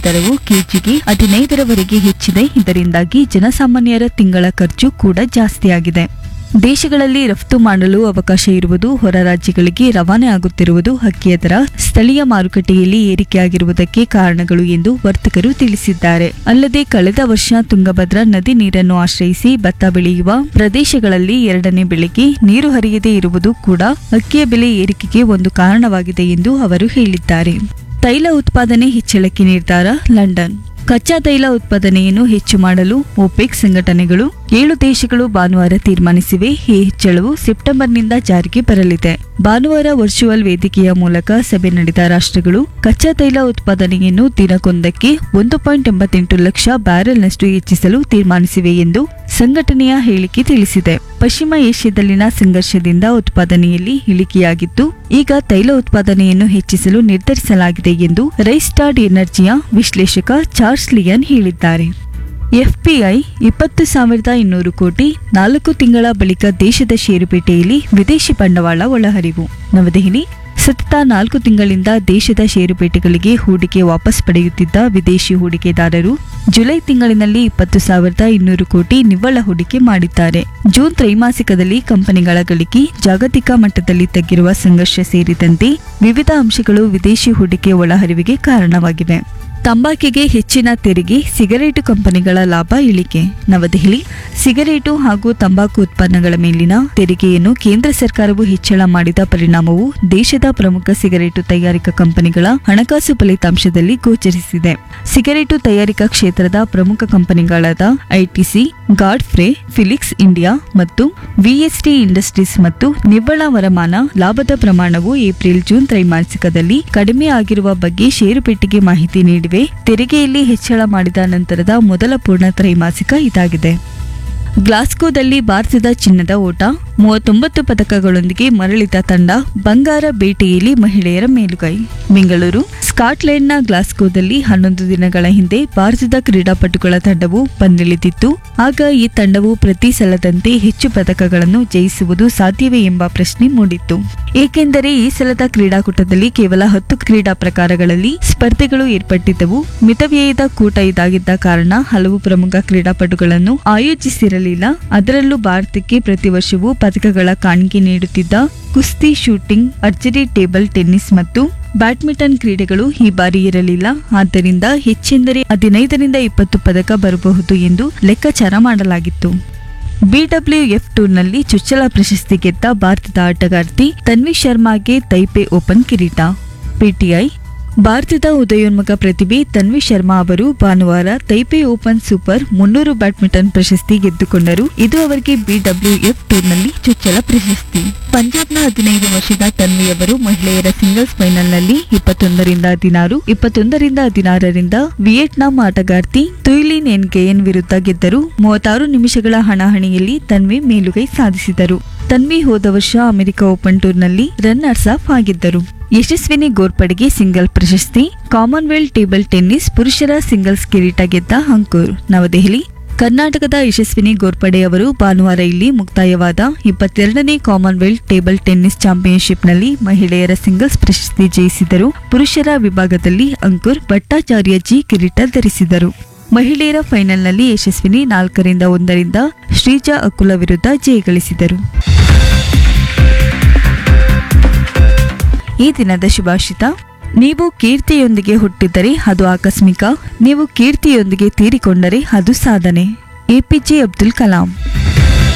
ದರವು ಕೆಜಿಗೆ ಹದಿನೈದರವರೆಗೆ ಹೆಚ್ಚಿದೆ ಇದರಿಂದಾಗಿ ಜನಸಾಮಾನ್ಯರ ತಿಂಗಳ ಖರ್ಚು ಕೂಡ ಜಾಸ್ತಿಯಾಗಿದೆ ದೇಶಗಳಲ್ಲಿ ರಫ್ತು ಮಾಡಲು ಅವಕಾಶ ಇರುವುದು ಹೊರ ರಾಜ್ಯಗಳಿಗೆ ರವಾನೆ ಆಗುತ್ತಿರುವುದು ಅಕ್ಕಿಯ ದರ ಸ್ಥಳೀಯ ಮಾರುಕಟ್ಟೆಯಲ್ಲಿ ಏರಿಕೆಯಾಗಿರುವುದಕ್ಕೆ ಕಾರಣಗಳು ಎಂದು ವರ್ತಕರು ತಿಳಿಸಿದ್ದಾರೆ ಅಲ್ಲದೆ ಕಳೆದ ವರ್ಷ ತುಂಗಭದ್ರಾ ನದಿ ನೀರನ್ನು ಆಶ್ರಯಿಸಿ ಭತ್ತ ಬೆಳೆಯುವ ಪ್ರದೇಶಗಳಲ್ಲಿ ಎರಡನೇ ಬೆಳೆಗೆ ನೀರು ಹರಿಯದೇ ಇರುವುದು ಕೂಡ ಅಕ್ಕಿಯ ಬೆಲೆ ಏರಿಕೆಗೆ ಒಂದು ಕಾರಣವಾಗಿದೆ ಎಂದು ಅವರು ಹೇಳಿದ್ದಾರೆ ತೈಲ ಉತ್ಪಾದನೆ ಹೆಚ್ಚಳಕ್ಕೆ ನಿರ್ಧಾರ ಲಂಡನ್ ಕಚ್ಚಾ ತೈಲ ಉತ್ಪಾದನೆಯನ್ನು ಹೆಚ್ಚು ಮಾಡಲು ಒಪೆಕ್ ಸಂಘಟನೆಗಳು ಏಳು ದೇಶಗಳು ಭಾನುವಾರ ತೀರ್ಮಾನಿಸಿವೆ ಈ ಹೆಚ್ಚಳವು ಸೆಪ್ಟೆಂಬರ್ನಿಂದ ಜಾರಿಗೆ ಬರಲಿದೆ ಭಾನುವಾರ ವರ್ಚುವಲ್ ವೇದಿಕೆಯ ಮೂಲಕ ಸಭೆ ನಡೆದ ರಾಷ್ಟ್ರಗಳು ಕಚ್ಚಾ ತೈಲ ಉತ್ಪಾದನೆಯನ್ನು ದಿನಕ್ಕೊಂದಕ್ಕೆ ಒಂದು ಪಾಯಿಂಟ್ ಎಂಬತ್ತೆಂಟು ಲಕ್ಷ ಬ್ಯಾರೆಲ್ನಷ್ಟು ಹೆಚ್ಚಿಸಲು ತೀರ್ಮಾನಿಸಿವೆ ಎಂದು ಸಂಘಟನೆಯ ಹೇಳಿಕೆ ತಿಳಿಸಿದೆ ಪಶ್ಚಿಮ ಏಷ್ಯಾದಲ್ಲಿನ ಸಂಘರ್ಷದಿಂದ ಉತ್ಪಾದನೆಯಲ್ಲಿ ಇಳಿಕೆಯಾಗಿದ್ದು ಈಗ ತೈಲ ಉತ್ಪಾದನೆಯನ್ನು ಹೆಚ್ಚಿಸಲು ನಿರ್ಧರಿಸಲಾಗಿದೆ ಎಂದು ರೈಸ್ಟಾರ್ಡ್ ಎನರ್ಜಿಯ ವಿಶ್ಲೇಷಕ ಚಾರ್ಲ್ಸ್ ಲಿಯನ್ ಹೇಳಿದ್ದಾರೆ ಎಫ್ಪಿಐ ಇಪ್ಪತ್ತು ಸಾವಿರದ ಇನ್ನೂರು ಕೋಟಿ ನಾಲ್ಕು ತಿಂಗಳ ಬಳಿಕ ದೇಶದ ಷೇರುಪೇಟೆಯಲ್ಲಿ ವಿದೇಶಿ ಬಂಡವಾಳ ಒಳಹರಿವು ನವದೆಹಲಿ ಸತತ ನಾಲ್ಕು ತಿಂಗಳಿಂದ ದೇಶದ ಷೇರುಪೇಟೆಗಳಿಗೆ ಹೂಡಿಕೆ ವಾಪಸ್ ಪಡೆಯುತ್ತಿದ್ದ ವಿದೇಶಿ ಹೂಡಿಕೆದಾರರು ಜುಲೈ ತಿಂಗಳಿನಲ್ಲಿ ಇಪ್ಪತ್ತು ಸಾವಿರದ ಇನ್ನೂರು ಕೋಟಿ ನಿವ್ವಳ ಹೂಡಿಕೆ ಮಾಡಿದ್ದಾರೆ ಜೂನ್ ತ್ರೈಮಾಸಿಕದಲ್ಲಿ ಕಂಪನಿಗಳ ಗಳಿಕೆ ಜಾಗತಿಕ ಮಟ್ಟದಲ್ಲಿ ತಗ್ಗಿರುವ ಸಂಘರ್ಷ ಸೇರಿದಂತೆ ವಿವಿಧ ಅಂಶಗಳು ವಿದೇಶಿ ಹೂಡಿಕೆ ಒಳಹರಿವಿಗೆ ಕಾರಣವಾಗಿವೆ ತಂಬಾಕಿಗೆ ಹೆಚ್ಚಿನ ತೆರಿಗೆ ಸಿಗರೇಟು ಕಂಪನಿಗಳ ಲಾಭ ಇಳಿಕೆ ನವದೆಹಲಿ ಸಿಗರೇಟು ಹಾಗೂ ತಂಬಾಕು ಉತ್ಪನ್ನಗಳ ಮೇಲಿನ ತೆರಿಗೆಯನ್ನು ಕೇಂದ್ರ ಸರ್ಕಾರವು ಹೆಚ್ಚಳ ಮಾಡಿದ ಪರಿಣಾಮವು ದೇಶದ ಪ್ರಮುಖ ಸಿಗರೇಟು ತಯಾರಿಕಾ ಕಂಪನಿಗಳ ಹಣಕಾಸು ಫಲಿತಾಂಶದಲ್ಲಿ ಗೋಚರಿಸಿದೆ ಸಿಗರೇಟು ತಯಾರಿಕಾ ಕ್ಷೇತ್ರದ ಪ್ರಮುಖ ಕಂಪನಿಗಳಾದ ಐಟಿಸಿ ಗಾಡ್ಫ್ರೇ ಫಿಲಿಕ್ಸ್ ಇಂಡಿಯಾ ಮತ್ತು ವಿಎಸ್ಟಿ ಇಂಡಸ್ಟ್ರೀಸ್ ಮತ್ತು ನಿವ್ವಳ ವರಮಾನ ಲಾಭದ ಪ್ರಮಾಣವು ಏಪ್ರಿಲ್ ಜೂನ್ ತ್ರೈಮಾಸಿಕದಲ್ಲಿ ಕಡಿಮೆ ಆಗಿರುವ ಬಗ್ಗೆ ಷೇರುಪೇಟೆಗೆ ಮಾಹಿತಿ ನೀಡಿವೆ ತೆರಿಗೆಯಲ್ಲಿ ಹೆಚ್ಚಳ ಮಾಡಿದ ನಂತರದ ಮೊದಲ ಪೂರ್ಣ ತ್ರೈಮಾಸಿಕ ಇದಾಗಿದೆ ಗ್ಲಾಸ್ಗೋದಲ್ಲಿ ಭಾರತದ ಚಿನ್ನದ ಓಟ ಮೂವತ್ತೊಂಬತ್ತು ಪದಕಗಳೊಂದಿಗೆ ಮರಳಿದ ತಂಡ ಬಂಗಾರ ಬೇಟೆಯಲ್ಲಿ ಮಹಿಳೆಯರ ಮೇಲುಗೈ ಬೆಂಗಳೂರು ಸ್ಕಾಟ್ಲೆಂಡ್ನ ಗ್ಲಾಸ್ಗೋದಲ್ಲಿ ಹನ್ನೊಂದು ದಿನಗಳ ಹಿಂದೆ ಭಾರತದ ಕ್ರೀಡಾಪಟುಗಳ ತಂಡವು ಬಂದಿಳಿದಿತ್ತು ಆಗ ಈ ತಂಡವು ಪ್ರತಿ ಸಲದಂತೆ ಹೆಚ್ಚು ಪದಕಗಳನ್ನು ಜಯಿಸುವುದು ಸಾಧ್ಯವೇ ಎಂಬ ಪ್ರಶ್ನೆ ಮೂಡಿತ್ತು ಏಕೆಂದರೆ ಈ ಸಲದ ಕ್ರೀಡಾಕೂಟದಲ್ಲಿ ಕೇವಲ ಹತ್ತು ಕ್ರೀಡಾ ಪ್ರಕಾರಗಳಲ್ಲಿ ಸ್ಪರ್ಧೆಗಳು ಏರ್ಪಟ್ಟಿದ್ದವು ಮಿತವ್ಯಯದ ಕೂಟ ಇದಾಗಿದ್ದ ಕಾರಣ ಹಲವು ಪ್ರಮುಖ ಕ್ರೀಡಾಪಟುಗಳನ್ನು ಆಯೋಜಿಸಿರಲಿಲ್ಲ ಅದರಲ್ಲೂ ಭಾರತಕ್ಕೆ ಪ್ರತಿ ವರ್ಷವೂ ಪದಕಗಳ ಕಾಣಿಕೆ ನೀಡುತ್ತಿದ್ದ ಕುಸ್ತಿ ಶೂಟಿಂಗ್ ಅರ್ಚರಿ ಟೇಬಲ್ ಟೆನ್ನಿಸ್ ಮತ್ತು ಬ್ಯಾಡ್ಮಿಂಟನ್ ಕ್ರೀಡೆಗಳು ಈ ಬಾರಿ ಇರಲಿಲ್ಲ ಆದ್ದರಿಂದ ಹೆಚ್ಚೆಂದರೆ ಹದಿನೈದರಿಂದ ಇಪ್ಪತ್ತು ಪದಕ ಬರಬಹುದು ಎಂದು ಲೆಕ್ಕಾಚಾರ ಮಾಡಲಾಗಿತ್ತು ಬಿಡಬ್ಲ್ಯೂಎಫ್ ಟೂರ್ನಲ್ಲಿ ಚೊಚ್ಚಲ ಪ್ರಶಸ್ತಿ ಗೆದ್ದ ಭಾರತದ ಆಟಗಾರ್ತಿ ತನ್ವಿ ಶರ್ಮಾಗೆ ತೈಪೆ ಓಪನ್ ಕಿರೀಟ ಪಿಟಿಐ ಭಾರತದ ಉದಯೋನ್ಮುಖ ಪ್ರತಿಭೆ ತನ್ವಿ ಶರ್ಮಾ ಅವರು ಭಾನುವಾರ ತೈಪೆ ಓಪನ್ ಸೂಪರ್ ಮುನ್ನೂರು ಬ್ಯಾಡ್ಮಿಂಟನ್ ಪ್ರಶಸ್ತಿ ಗೆದ್ದುಕೊಂಡರು ಇದು ಅವರಿಗೆ ಬಿಡಬ್ಲ್ಯೂಎಫ್ ಟೂರ್ನಲ್ಲಿ ಚೊಚ್ಚಲ ಪ್ರಶಸ್ತಿ ಪಂಜಾಬ್ನ ಹದಿನೈದು ವರ್ಷದ ತನ್ವಿ ಅವರು ಮಹಿಳೆಯರ ಸಿಂಗಲ್ಸ್ ಫೈನಲ್ನಲ್ಲಿ ಇಪ್ಪತ್ತೊಂದರಿಂದ ಹದಿನಾರು ಇಪ್ಪತ್ತೊಂದರಿಂದ ಹದಿನಾರರಿಂದ ವಿಯೆಟ್ನಾಂ ಆಟಗಾರ್ತಿ ತುಯ್ಲಿನ್ ಎನ್ಗೆಯನ್ ವಿರುದ್ಧ ಗೆದ್ದರು ಮೂವತ್ತಾರು ನಿಮಿಷಗಳ ಹಣಾಹಣಿಯಲ್ಲಿ ತನ್ವಿ ಮೇಲುಗೈ ಸಾಧಿಸಿದರು ತನ್ವಿ ಹೋದ ವರ್ಷ ಅಮೆರಿಕ ಓಪನ್ ಟೂರ್ನಲ್ಲಿ ರನ್ನರ್ಸ್ ಅಪ್ ಆಗಿದ್ದರು ಯಶಸ್ವಿನಿ ಗೋರ್ಪಡೆಗೆ ಸಿಂಗಲ್ ಪ್ರಶಸ್ತಿ ಕಾಮನ್ವೆಲ್ತ್ ಟೇಬಲ್ ಟೆನ್ನಿಸ್ ಪುರುಷರ ಸಿಂಗಲ್ಸ್ ಕಿರೀಟ ಗೆದ್ದ ಅಂಕುರ್ ನವದೆಹಲಿ ಕರ್ನಾಟಕದ ಯಶಸ್ವಿನಿ ಗೋರ್ಪಡೆ ಅವರು ಭಾನುವಾರ ಇಲ್ಲಿ ಮುಕ್ತಾಯವಾದ ಇಪ್ಪತ್ತೆರಡನೇ ಕಾಮನ್ವೆಲ್ತ್ ಟೇಬಲ್ ಟೆನ್ನಿಸ್ ಚಾಂಪಿಯನ್ಶಿಪ್ನಲ್ಲಿ ಮಹಿಳೆಯರ ಸಿಂಗಲ್ಸ್ ಪ್ರಶಸ್ತಿ ಜಯಿಸಿದರು ಪುರುಷರ ವಿಭಾಗದಲ್ಲಿ ಅಂಕುರ್ ಭಟ್ಟಾಚಾರ್ಯ ಜಿ ಕಿರೀಟ ಧರಿಸಿದರು ಮಹಿಳೆಯರ ಫೈನಲ್ನಲ್ಲಿ ಯಶಸ್ವಿನಿ ನಾಲ್ಕರಿಂದ ಒಂದರಿಂದ ಶ್ರೀಜಾ ಅಕುಲ ವಿರುದ್ಧ ಜಯಗಳಿಸಿದರು ಈ ದಿನದ ಶುಭಾಷಿತ ನೀವು ಕೀರ್ತಿಯೊಂದಿಗೆ ಹುಟ್ಟಿದ್ದರೆ ಅದು ಆಕಸ್ಮಿಕ ನೀವು ಕೀರ್ತಿಯೊಂದಿಗೆ ತೀರಿಕೊಂಡರೆ ಅದು ಸಾಧನೆ ಎಪಿಜೆ ಅಬ್ದುಲ್ ಕಲಾಂ